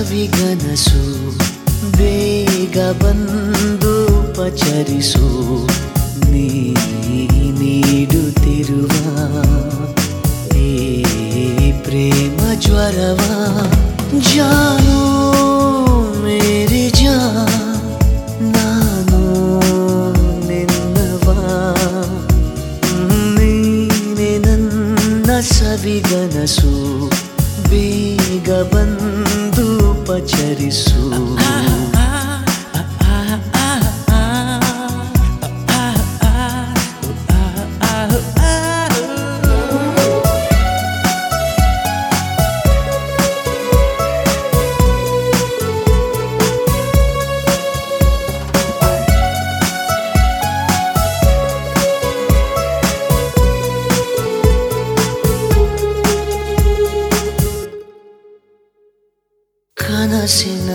ಸವಿಗನಸು ಬೇಗ ಬಂದು ಪಚರಿಸು ನೀ ನೀಡುತ್ತಿರುವ ಈ ಪ್ರೇಮ ಜ್ವರವ ಜಾನು ಮೇರಿ ಜಾ ನಾನು ನಿನ್ನವ ನೀನೆ ನನ್ನ ಸವಿಗನಸು ಬೇಗ ಬಂದು ಪಚರಿಸು ಕನಸಿನ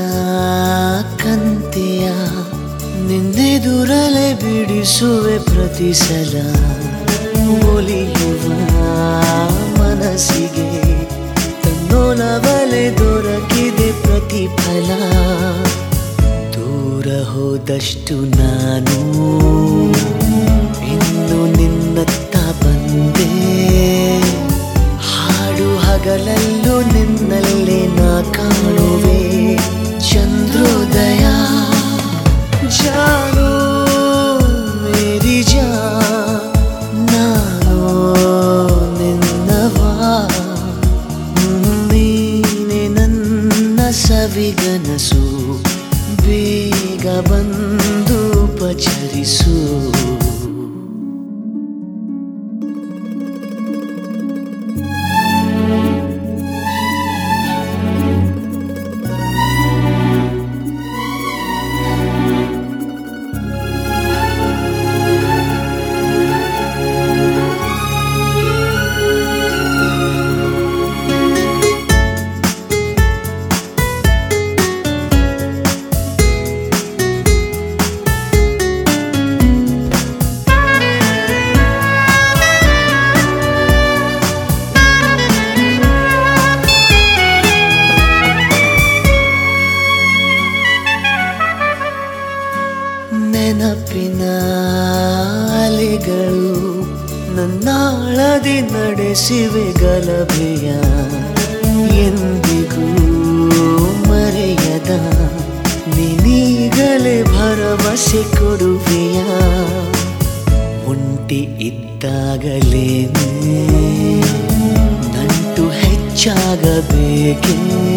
ಕಂತೆಯ ನಿನ್ನೆದುರಲೆ ಬಿಡಿಸುವೆ ಪ್ರತಿ ಸಲ ಒಲಿಯುವ ಮನಸ್ಸಿಗೆ ತನ್ನೋಲವಲೆ ದೊರಕಿದೆ ಪ್ರತಿಫಲ ದೂರ ಹೋದಷ್ಟು ನಾನು ಇನ್ನು ನಿನ್ನತ್ತ ಬಂದೆ ಹಾಡು ಹಗಲಲ್ಲೂ ನಿನ್ನಲ್ಲೇ ನಾ ಕಾಣುವೆ ಚಂದ್ರೋದಯ ಜಾನು ಮೇರಿ ಜಾ ನಾನು ನಿನ್ನವಾ ನೀನೆ ನನ್ನ ಸವಿಗನಸು ಬೇಗ ಬಂದು ಪಚರಿಸು ನೆನಪಿನ ಅಲೆಗಳು ನನ್ನಾಳದಿ ನಡೆಸಿವೆ ಗಲಭೆಯ ಎಂದಿಗೂ ಮರೆಯದ ನಿನೀಗಲೇ ಭರವಸೆ ಕೊಡುವೆಯ ಒಂಟಿ ಇದ್ದಾಗಲೇನೆ ನಂಟು ಹೆಚ್ಚಾಗಬೇಕೇ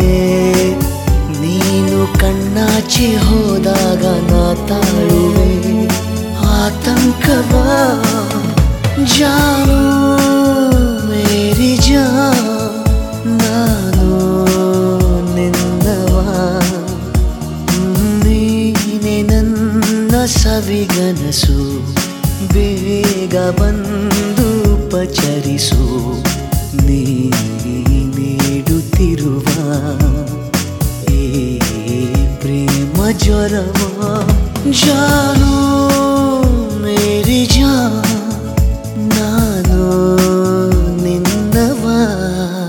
ನೀನು ಕಣ್ಣಾಚಿ ಹೋದಾಗ ನಾ ತಾಳುವೆ ಆತಂಕವ ಜಾನು ಮೇರಿ ಜಾ ನಾನು ನಿನ್ನವ ನೀನೆ ನನ್ನ ಸವಿಗನಸು ಬೇಗ ಬಂದು ಪಚರಿಸು ನೀ ನೀಡುತ್ತಿರುವ ಈ ಪ್ರೇಮ ಜ್ವರವ ಜಾನು ಮೇರಿ ಜಾ ನಾನು ನಿನ್ನವಾ